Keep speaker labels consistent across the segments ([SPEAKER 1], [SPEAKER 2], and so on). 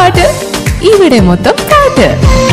[SPEAKER 1] പാട്ട് ഇവിടെ മൊത്തം പാട്ട്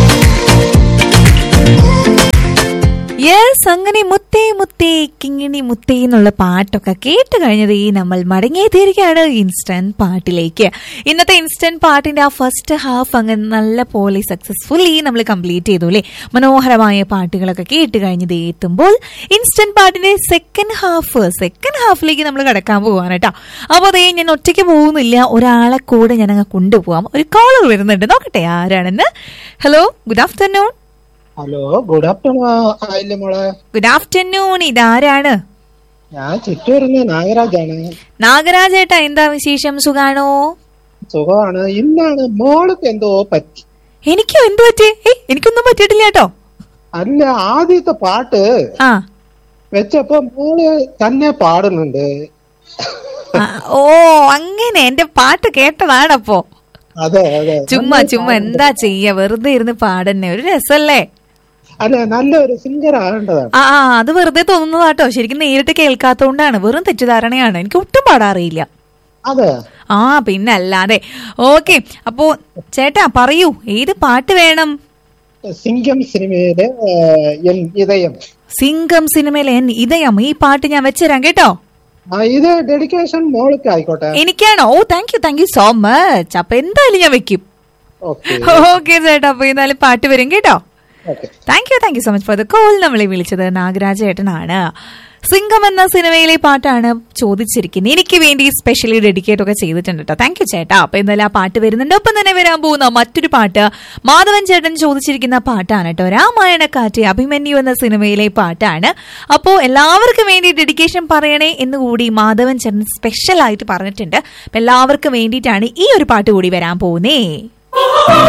[SPEAKER 1] യെസ് അങ്ങനെ മുത്തേ മുത്തേ കിങ്ങിണി മുത്തേ എന്നുള്ള പാട്ടൊക്കെ കേട്ട് കഴിഞ്ഞത് ഈ നമ്മൾ മടങ്ങിയെത്തിയിരിക്കുകയാണ് ഇൻസ്റ്റന്റ് പാട്ടിലേക്ക് ഇന്നത്തെ ഇൻസ്റ്റന്റ് പാട്ടിന്റെ ആ ഫസ്റ്റ് ഹാഫ് അങ്ങ് നല്ല പോലെ സക്സസ്ഫുള്ളി നമ്മൾ കംപ്ലീറ്റ് ചെയ്തു അല്ലേ മനോഹരമായ പാട്ടുകളൊക്കെ കേട്ട് കഴിഞ്ഞത് എത്തുമ്പോൾ ഇൻസ്റ്റന്റ് പാട്ടിന്റെ സെക്കൻഡ് ഹാഫ് സെക്കൻഡ് ഹാഫിലേക്ക് നമ്മൾ കിടക്കാൻ പോവാണ് കേട്ടോ അപ്പോൾ അതേ ഞാൻ ഒറ്റയ്ക്ക് പോകുന്നില്ല ഒരാളെ കൂടെ ഞാൻ അങ്ങ് കൊണ്ടുപോകാം ഒരു കോളർ വരുന്നുണ്ട് നോക്കട്ടെ ആരാണെന്ന് hello good afternoon
[SPEAKER 2] hello good afternoon ആയില്ലേ മോളെ
[SPEAKER 1] ഗുഡ് ആഫ്റ്റർനൂൺ ഇതാരാണ്
[SPEAKER 2] ഞാൻ ചിറ്റൂരിന്ന് നാഗരാജാണ്
[SPEAKER 1] നാഗരാജേട്ടാ എന്താ വിശേഷം സുഖാണോ
[SPEAKER 2] സുഖമാണ് ഇന്നാണ് മോൾക്ക് എന്തോ പറ്റി
[SPEAKER 1] എനിക്കോ എന്ത് പറ്റി ഏയ് എനിക്കൊന്നും പറ്റിയിട്ടില്ല കേട്ടോ
[SPEAKER 2] അല്ല ആദ്യത്തെ പാട്ട്
[SPEAKER 1] ആ
[SPEAKER 2] വെച്ചപ്പോ മോള് തന്നെ പാടുന്നുണ്ട്
[SPEAKER 1] ആ, ഓ അങ്ങനെ എന്റെ പാട്ട് കേട്ടതാണപ്പോ
[SPEAKER 2] അതെ അതെ
[SPEAKER 1] ചുമ്മാ ചുമ്മാ എന്താ ചെയ്യ വെറുതെ ഇരുന്ന് പാടന്നെ ഒരു രസല്ലേ
[SPEAKER 2] അല്ല നല്ലൊരു സിംഗർ ആകേണ്ടതാണ്
[SPEAKER 1] ആ ആ അത് വെറുതെ തോന്നുന്നതാട്ടോ ശരിക്കും നേരിട്ട് കേൾക്കാത്തോണ്ടാണ് വെറും തെറ്റിദ്ധാരണയാണ് എനിക്ക് ഒട്ടും പാടാറിയില്ല
[SPEAKER 2] അതെ
[SPEAKER 1] ആ പിന്നെ അല്ലാതെ ഓക്കെ അപ്പോ ചേട്ടാ പറയൂ ഏത് പാട്ട് വേണം
[SPEAKER 2] സിംഗം സിനിമയിലെ ഏഹ്, എൻ ഇതയം
[SPEAKER 1] സിംഗം സിനിമയിലെ എൻ ഇതയം ഈ പാട്ട് ഞാൻ വെച്ചുതരാം കേട്ടോ
[SPEAKER 2] ആ, ഇത് ഡെഡിക്കേഷൻ മോൾക്ക് ആയിക്കോട്ടെ
[SPEAKER 1] എനിക്കാണോ oh thank you thank you so much അപ്പൊ എന്തായാലും ഞാൻ വെക്കും
[SPEAKER 2] ഓക്കെ
[SPEAKER 1] ഓക്കെ ചേട്ടാ അപ്പൊ എന്തായാലും പാട്ട് വരും കേട്ടോ
[SPEAKER 2] okay
[SPEAKER 1] thank you thank you so much for the call നമ്മളെ വിളിച്ചത് നാഗരാജ ഏട്ടനാണ് സിംഗം എന്ന സിനിമയിലെ പാട്ടാണ് ചോദിച്ചിരിക്കുന്നത് എനിക്ക് വേണ്ടി സ്പെഷ്യലി ഡെഡിക്കേറ്റ് ഒക്കെ ചെയ്തിട്ടുണ്ട് കേട്ടോ താങ്ക് യു ചേട്ടാ അപ്പൊ എന്തായാലും ആ പാട്ട് വരുന്നുണ്ട് ഒപ്പം തന്നെ വരാൻ പോകുന്ന മറ്റൊരു പാട്ട് മാധവൻ ചേട്ടൻ ചോദിച്ചിരിക്കുന്ന പാട്ടാണ് കേട്ടോ രാമായണക്കാറ്റ് അഭിമന്യു എന്ന സിനിമയിലെ പാട്ടാണ് അപ്പോ എല്ലാവർക്കും വേണ്ടി ഡെഡിക്കേഷൻ പറയണേ എന്ന് കൂടി മാധവൻ ചേട്ടൻ സ്പെഷ്യൽ ആയിട്ട് പറഞ്ഞിട്ടുണ്ട് അപ്പൊ എല്ലാവർക്കും വേണ്ടിയിട്ടാണ് ഈ ഒരു പാട്ട് കൂടി വരാൻ പോകുന്നേ